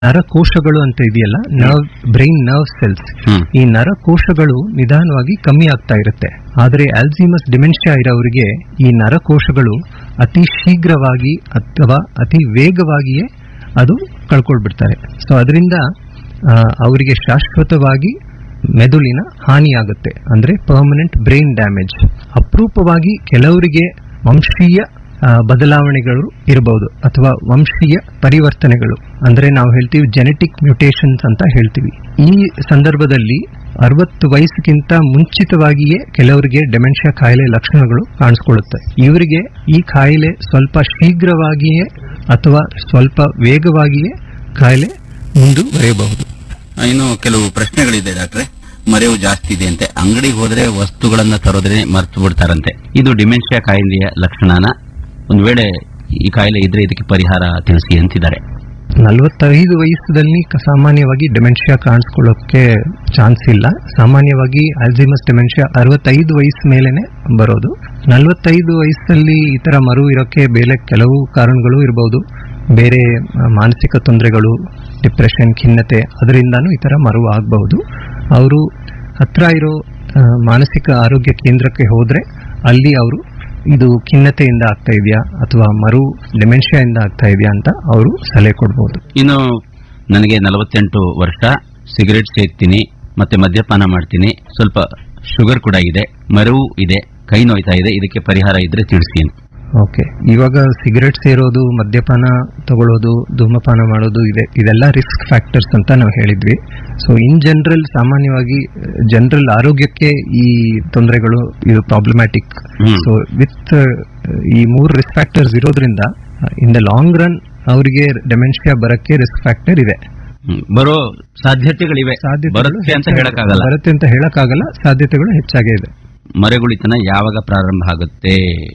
ನರಕೋಶಗಳು ಅಂತ ಇದೆಯಲ್ಲ nerve brain nerve cells hmm ಈ ನರಕೋಶಗಳು ನಿಧಾನವಾಗಿ ಕಮ್ಮಿ ಆಗ್ತಾ ಇರುತ್ತೆ ಆದರೆ ಆಲ್ಝೀಮಸ್ ಡಿಮೆನ್ಷಿಯಾ ಇರೋರಿಗೆ ಈ ನರಕೋಶಗಳು ಅತಿ ಶೀಘ್ರವಾಗಿ ಅಥವಾ ಅತಿ ವೇಗವಾಗಿಯೇ ಅದು ಕಳ್ಕೊಳ್ಬಿಡ್ತಾರೆ ಸೊ ಅದರಿಂದ ಅವರಿಗೆ ಶಾಶ್ವತವಾಗಿ ಮೆದುಳಿನ ಹಾನಿಯಾಗುತ್ತೆ ಅಂದ್ರೆ ಪರ್ಮನೆಂಟ್ ಬ್ರೈನ್ ಡ್ಯಾಮೇಜ್ ಅಪರೂಪವಾಗಿ ಕೆಲವರಿಗೆ ವಂಶೀಯ ಆ, ಬದಲಾವಣೆಗಳು ಇರಬಹುದು ಅಥವಾ ವಂಶೀಯ ಪರಿವರ್ತನೆಗಳು ಅಂದ್ರೆ ನಾವು ಹೇಳ್ತೀವಿ ಜೆನೆಟಿಕ್ ಮ್ಯೂಟೇಷನ್ಸ್ ಅಂತ ಹೇಳ್ತೀವಿ ಈ ಸಂದರ್ಭದಲ್ಲಿ ಅರವತ್ತು ವಯಸ್ಸಿಗಿಂತ ಮುಂಚಿತವಾಗಿಯೇ ಕೆಲವರಿಗೆ ಡೆಮೆನ್ಷಿಯಾ ಕಾಯಿಲೆ ಲಕ್ಷಣಗಳು ಕಾಣಿಸ್ಕೊಳ್ಳುತ್ತೆ ಇವರಿಗೆ ಈ ಕಾಯಿಲೆ ಸ್ವಲ್ಪ ಶೀಘ್ರವಾಗಿಯೇ ಅಥವಾ ಸ್ವಲ್ಪ ವೇಗವಾಗಿಯೇ ಕಾಯಿಲೆ ಮುಂದುವರಿಯಬಹುದು ಇನ್ನು ಕೆಲವು ಪ್ರಶ್ನೆಗಳಿದೆ ಡಾಕ್ಟ್ರೆ ಮರೆವು ಜಾಸ್ತಿ ಇದೆ ಅಂತೆ ಅಂಗಡಿಗೆ ಹೋದ್ರೆ ವಸ್ತುಗಳನ್ನ ತರೋದ್ರೆ ಮರ್ತು ಬಿಡ್ತಾರಂತೆ ಇದು ಡಿಮೆನ್ಷಿಯಾ ಕಾಯಿಲೆಯ ಲಕ್ಷಣನ ಒಂದು ವೇಳೆ ಈ ಕಾಯಿಲೆ ಇದ್ರೆ ಇದಕ್ಕೆ ಪರಿಹಾರ ತಿಳಿಸಿ ಅಂತಿದ್ದಾರೆ ನಲವತ್ತೈದು ವಯಸ್ಸಲ್ಲಿ ಕ- ಸಾಮಾನ್ಯವಾಗಿ ಡೆಮೆನ್ಷಿಯಾ ಕಾಣಿಸ್ಕೊಳ್ಳೋಕೆ ಚಾನ್ಸ್ ಇಲ್ಲ ಸಾಮಾನ್ಯವಾಗಿ ಆಲ್ಝಿಮಸ್ ಡೆಮೆನ್ಷಿಯಾ ಅರವತ್ತೈದು ವಯಸ್ಸು ಮೇಲೆನೆ ಬರೋದು ನಲವತ್ತೈದು ವಯಸ್ಸಲ್ಲಿ ಈ ತರ ಮರು ಇರೋಕೆ ಬೇರೆ ಕೆಲವು ಕಾರಣಗಳು ಇರಬಹುದು ಬೇರೆ ಆ, ಮಾನಸಿಕ ತೊಂದರೆಗಳು ಡಿಪ್ರೆಷನ್ ಖಿನ್ನತೆ ಅದರಿಂದಾನೂ ಈ ತರ ಮರು ಆಗಬಹುದು ಅವರು ಹತ್ರ ಇರೋ ಆ, ಮಾನಸಿಕ ಆರೋಗ್ಯ ಕೇಂದ್ರಕ್ಕೆ ಹೋದ್ರೆ ಅಲ್ಲಿ ಅವರು ಇದು ಖಿನ್ನತೆಯಿಂದ ಆಗ್ತಾ ಇದೆಯಾ ಅಥವಾ ಮರು ಡೆಮೆನ್ಷಿಯಾಯಿಂದ ಆಗ್ತಾ ಇದೆಯಾ ಅಂತ ಅವರು ಸಲಹೆ ಕೊಡ್ಬೋದು ಇನ್ನು ನನಗೆ ನಲವತ್ತೆಂಟು ವರ್ಷ ಸಿಗರೆಟ್ ಸೇರ್ತೀನಿ ಮತ್ತೆ ಮದ್ಯಪಾನ ಮಾಡ್ತೀನಿ ಸ್ವಲ್ಪ ಶುಗರ್ ಕೂಡ ಇದೆ ಮರವು ಇದೆ ಕೈ ನೋಯ್ತಾ ಇದೆ ಇದಕ್ಕೆ ಪರಿಹಾರ ಇದ್ರೆ ತಿಳಿಸಿ ಅಂತ. ಓಕೆ ಇವಾಗ ಸಿಗರೆಟ್ ಸೇರೋದು ಮದ್ಯಪಾನ ತಗೊಳ್ಳೋದು ಧೂಮಪಾನ ಮಾಡೋದು ಇದೆ ಇದೆಲ್ಲ ರಿಸ್ಕ್ ಫ್ಯಾಕ್ಟರ್ಸ್ ಅಂತ ನಾವು ಹೇಳಿದ್ವಿ ಸೊ ಇನ್ ಜನರಲ್ ಸಾಮಾನ್ಯವಾಗಿ ಜನರಲ್ ಆರೋಗ್ಯಕ್ಕೆ ಈ ತೊಂದರೆಗಳು ಇದು ಪ್ರಾಬ್ಲಮ್ಯಾಟಿಕ್ ಹ್ಮ್. ಸೊ ವಿತ್ ಈ ಮೂರು ರಿಸ್ಕ್ ಫ್ಯಾಕ್ಟರ್ಸ್ ಇರೋದ್ರಿಂದ ಇನ್ ದ ಲಾಂಗ್ ರನ್ ಅವರಿಗೆ ಡೆಮೆನ್ಷಿಯಾ ಬರಕ್ಕೆ ರಿಸ್ಕ್ ಫ್ಯಾಕ್ಟರ್ ಇದೆ ಹ್ಮ್. ಬರೋ ಸಾಧ್ಯತೆಗಳಿವೆ ಸಾಧ್ಯತೆಗಳು ಬರುತ್ತೆ ಅಂತ ಹೆಚ್ಚಾಗಿ- ಹೇಳಕ್ಕಾಗಲ್ಲ ಬರುತ್ತೆ ಅಂತ ಹೇಳಕ್ಕಾಗಲ್ಲ ಸಾಧ್ಯತೆಗಳು ಹೆಚ್ಚಾಗೇ ಇದೆ ಮರೆಗುಳಿತನ ಯಾವಾಗ ಪ್ರಾರಂಭ ಆಗುತ್ತೆ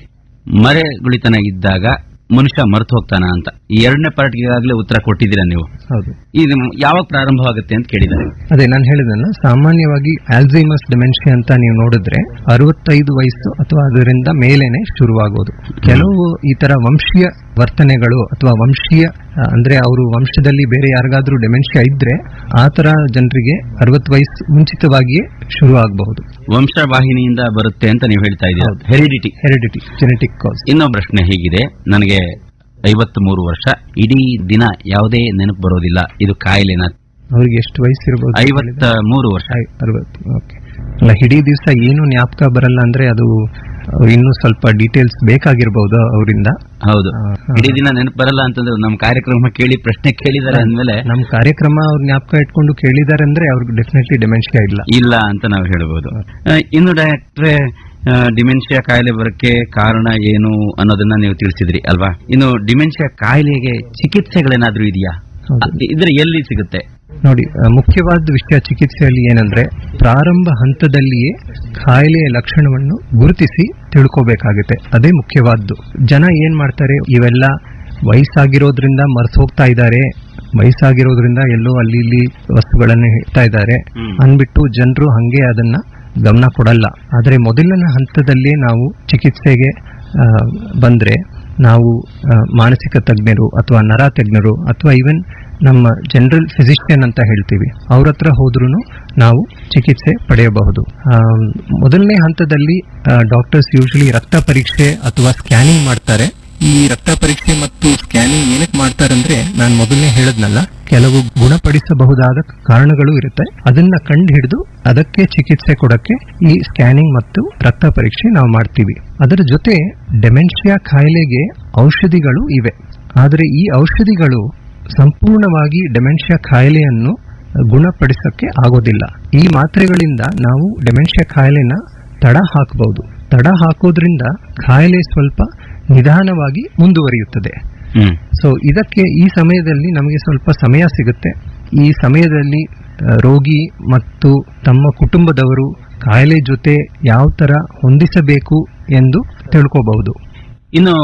ಮರೆಗುಳಿತನ ಇದ್ದಾಗ ಮನುಷ್ಯ ಮರೆತು ಹೋಗ್ತಾನ ಅಂತ ಈ ಎರಡನೇ ಪಾರ್ಟ್ಗೆ ಈಗಾಗಲೇ ಉತ್ತರ ಕೊಟ್ಟಿದ್ದೀರಾ ನೀವು ಹೌದು ಇದು ಯಾವಾಗ ಪ್ರಾರಂಭವಾಗುತ್ತೆ ಅಂತ ಕೇಳಿದ್ದಾರೆ ಅದೇ ನಾನು ಹೇಳಿದಲ್ಲ ಸಾಮಾನ್ಯವಾಗಿ ಆಲ್ಝೈಮಸ್ ಡೆಮೆನ್ಷಿಯಾ ಅಂತ ನೀವು ನೋಡಿದ್ರೆ ಅರವತ್ತೈದು ವಯಸ್ಸು ಅಥವಾ ಅದರಿಂದ ಮೇಲೇನೆ ಶುರುವಾಗೋದು ಕೆಲವು ಈ ತರ ವಂಶೀಯ ವರ್ತನೆಗಳು ಅಥವಾ ವಂಶೀಯ ಆ, ಅಂದ್ರೆ ಅವರು ವಂಶದಲ್ಲಿ ಬೇರೆ ಯಾರಿಗಾದ್ರೂ ಡೆಮೆನ್ಷಿಯಾ ಇದ್ರೆ ಆ ತರ ಜನರಿಗೆ ಅರವತ್ತು ವಯಸ್ಸು ಮುಂಚಿತವಾಗಿಯೇ ಶುರು ಆಗಬಹುದು ವಂಶವಾಹಿನಿಯಿಂದ ಬರುತ್ತೆ ಅಂತ ನೀವು ಹೇಳ್ತಾ ಇದ್ದೀರಾ ಹೌದು. ಹೆರಿಡಿಟಿ ಹೆರಿಡಿಟಿ ಜೆನೆಟಿಕ್ ಕಾಸ್ ಇನ್ನೊಂದು ಪ್ರಶ್ನೆ ಹೀಗಿದೆ ನನಗೆ ಐವತ್ತ್ ಮೂರು ವರ್ಷ ಇಡೀ ದಿನ ಯಾವುದೇ ನೆನಪು ಬರೋದಿಲ್ಲ ಇದು ಕಾಯಿಲೆನ ಅವ್ರಿಗೆ ಎಷ್ಟು ವಯಸ್ಸು ಇರಬಹುದು ಐವತ್ತ ಮೂರು ವರ್ಷ ಅರವತ್ತು ಓಕೆ ಅಲ್ಲ ಇಡೀ ದಿವಸ ಏನು ಜ್ಞಾಪಕ ಬರಲ್ಲ ಅಂದ್ರೆ ಅದು ಇನ್ನೂ ಸ್ವಲ್ಪ ಡೀಟೇಲ್ಸ್ ಬೇಕಾಗಿರ್ಬಹುದು ಅವರಿಂದ ಹೌದು ಆ, ಹಾ. ಇಡೀ ದಿನ ನೆನಪು ಬರಲ್ಲ ಅಂತಂದ್ರೆ ನಮ್ಮ ಕಾರ್ಯಕ್ರಮ ಕೇಳಿ ಪ್ರಶ್ನೆ ಕೇಳಿದ್ದಾರೆ ಅಂದ್ಮೇಲೆ ನಮ್ ಕಾರ್ಯಕ್ರಮ ಅವ್ರ ಜ್ಞಾಪಕ ಇಟ್ಕೊಂಡು ಕೇಳಿದಾರೆ ಅಂದ್ರೆ ಅವ್ರಿಗೆ ಡೆಫಿನೆಟ್ಲಿ ಡೆಮೆನ್ಷಿಯಾ ಇಲ್ಲ ಇಲ್ಲ ಅಂತ ನಾವು ಹೇಳ್ಬೋದು ಆ, ಇನ್ನು ಡಾಕ್ಟ್ರೆ ಡಿಮೆನ್ಷಿಯಾ ಕಾಯಿಲೆ ಬರಕ್ಕೆ ಕಾರಣ ಏನು ಅನ್ನೋದನ್ನ ನೀವು ತಿಳಿಸಿದ್ರಿ ಅಲ್ವಾ ಇನ್ನು ಡಿಮೆನ್ಷಿಯಾ ಕಾಯಿಲೆಗೆ ಚಿಕಿತ್ಸೆಗಳೇನಾದ್ರೂ ಇದೆಯಾ ಹೌದು. ಅ- ಇದ್ರೆ ಎಲ್ಲಿ ಸಿಗುತ್ತೆ ನೋಡಿ ಆ, ಮುಖ್ಯವಾದ ವಿಷಯ ಚಿಕಿತ್ಸೆಯಲ್ಲಿ ಏನಂದ್ರೆ ಪ್ರಾರಂಭ ಹಂತದಲ್ಲಿಯೇ ಕಾಯಿಲೆಯ ಲಕ್ಷಣವನ್ನು ಗುರುತಿಸಿ ತಿಳ್ಕೋಬೇಕಾಗುತ್ತೆ ಅದೇ ಮುಖ್ಯವಾದ್ದು ಜನ ಏನ್ ಮಾಡ್ತಾರೆ ಇವೆಲ್ಲ ವಯಸ್ಸಾಗಿರೋದ್ರಿಂದ ಮರ್ತು ಹೋಗ್ತಾ ಇದ್ದಾರೆ ವಯಸ್ಸಾಗಿರೋದ್ರಿಂದ ಎಲ್ಲೋ ಅಲ್ಲಿ ಇಲ್ಲಿ ವಸ್ತುಗಳನ್ನು ಇಡ್ತಾ ಇದ್ದಾರೆ ಹ್ಮ್. ಅಂದ್ಬಿಟ್ಟು ಜನರು ಹಂಗೆ ಅದನ್ನ ಗಮನ ಕೊಡಲ್ಲ ಆದರೆ ಮೊದಲನೇ ಹಂತದಲ್ಲೇ ನಾವು ಚಿಕಿತ್ಸೆಗೆ ಆ, ಬಂದ್ರೆ ನಾವು ಆ, ಮಾನಸಿಕ ತಜ್ಞರು ಅಥವಾ ನರ ತಜ್ಞರು ಅಥವಾ ಈವನ್ ನಮ್ಮ ಜನರಲ್ ಫಿಸಿಷಿಯನ್ ಅಂತ ಹೇಳ್ತೀವಿ ಅವ್ರ ಹತ್ರ ಹೋದ್ರೂ ನಾವು ಚಿಕಿತ್ಸೆ ಪಡೆಯಬಹುದು ಆ, ಮೊದಲನೇ ಹಂತದಲ್ಲಿ ಡಾಕ್ಟರ್ಸ್ ಯೂಶಲಿ ರಕ್ತ ಪರೀಕ್ಷೆ ಅಥವಾ ಸ್ಕ್ಯಾನಿಂಗ್ ಮಾಡ್ತಾರೆ ಈ ರಕ್ತ ಪರೀಕ್ಷೆ ಮತ್ತು ಸ್ಕ್ಯಾನಿಂಗ್ ಏನಕ್ಕೆ ಮಾಡ್ತಾರಂದ್ರೆ ನಾನು ಮೊದಲನೇ ಹೇಳದ್ನಲ್ಲ ಕೆಲವು ಗುಣಪಡಿಸಬಹುದಾದ ಕಾರಣಗಳು ಇರುತ್ತೆ ಅದನ್ನ ಕಂಡು ಹಿಡಿದು ಅದಕ್ಕೆ ಚಿಕಿತ್ಸೆ ಕೊಡಕ್ಕೆ ಈ ಸ್ಕ್ಯಾನಿಂಗ್ ಮತ್ತು ರಕ್ತ ಪರೀಕ್ಷೆ ನಾವು ಮಾಡ್ತೀವಿ ಅದರ ಜೊತೆ ಡೆಮೆನ್ಷಿಯಾ ಕಾಯಿಲೆಗೆ ಔಷಧಿಗಳು ಇವೆ ಆದರೆ ಈ ಔಷಧಿಗಳು ಸಂಪೂರ್ಣವಾಗಿ ಡೆಮೆನ್ಷಿಯಾ ಕಾಯಿಲೆಯನ್ನು ಗುಣಪಡಿಸಕ್ಕೆ ಆಗೋದಿಲ್ಲ ಈ ಮಾತ್ರೆಗಳಿಂದ ನಾವು ಡೆಮೆನ್ಷಿಯಾ ಕಾಯಿಲೆನ ತಡ ಹಾಕಬಹುದು ತಡ ಹಾಕೋದ್ರಿಂದ ಕಾಯಿಲೆ ಸ್ವಲ್ಪ ನಿಧಾನವಾಗಿ ಮುಂದುವರಿಯುತ್ತದೆ ಹ್ಮ್ ಸೊ ಇದಕ್ಕೆ ಈ ಸಮಯದಲ್ಲಿ ನಮಗೆ ಸ್ವಲ್ಪ ಸಮಯ ಸಿಗುತ್ತೆ ಈ ಸಮಯದಲ್ಲಿ ಆ, ರೋಗಿ ಮತ್ತು ತಮ್ಮ ಕುಟುಂಬದವರು ಕಾಯಿಲೆ ಜೊತೆ ಯಾವ ತರ ಹೊಂದಿಸಬೇಕು ಎಂದು ತಿಳ್ಕೋಬಹುದು ಇನ್ನು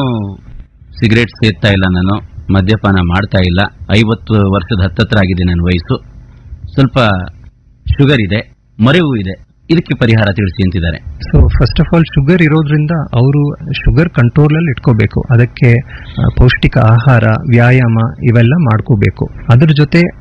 ಸಿಗರೇಟ್ ಸೇರ್ತಾ ಇಲ್ಲ ನಾನು ಮದ್ಯಪಾನ ಮಾಡ್ತಾ ಇಲ್ಲ ಐವತ್ತು ವರ್ಷದ ಹತ್ತತ್ರ ಆಗಿದೆ ನನ್ನ ವಯಸ್ಸು ಸ್ವಲ್ಪ ಶುಗರ್ ಇದೆ ಮರೆವು ಇದೆ ಇದಕ್ಕೆ ಪರಿಹಾರ ತಿಳಿಸಿ ಅಂತಿದ್ದಾರೆ so first of all sugar ಇರೋದ್ರಿಂದ ಅವರು ಶುಗರ್ ಕಂಟ್ರೋಲ್ ಅಲ್ಲಿ ಇಟ್ಕೋಬೇಕು ಅದಕ್ಕೆ ಆ, ಪೌಷ್ಟಿಕ ಆಹಾರ ವ್ಯಾಯಾಮ ಇವೆಲ್ಲ ಮಾಡ್ಕೋಬೇಕು ಅದ್ರ ಜೊತೆ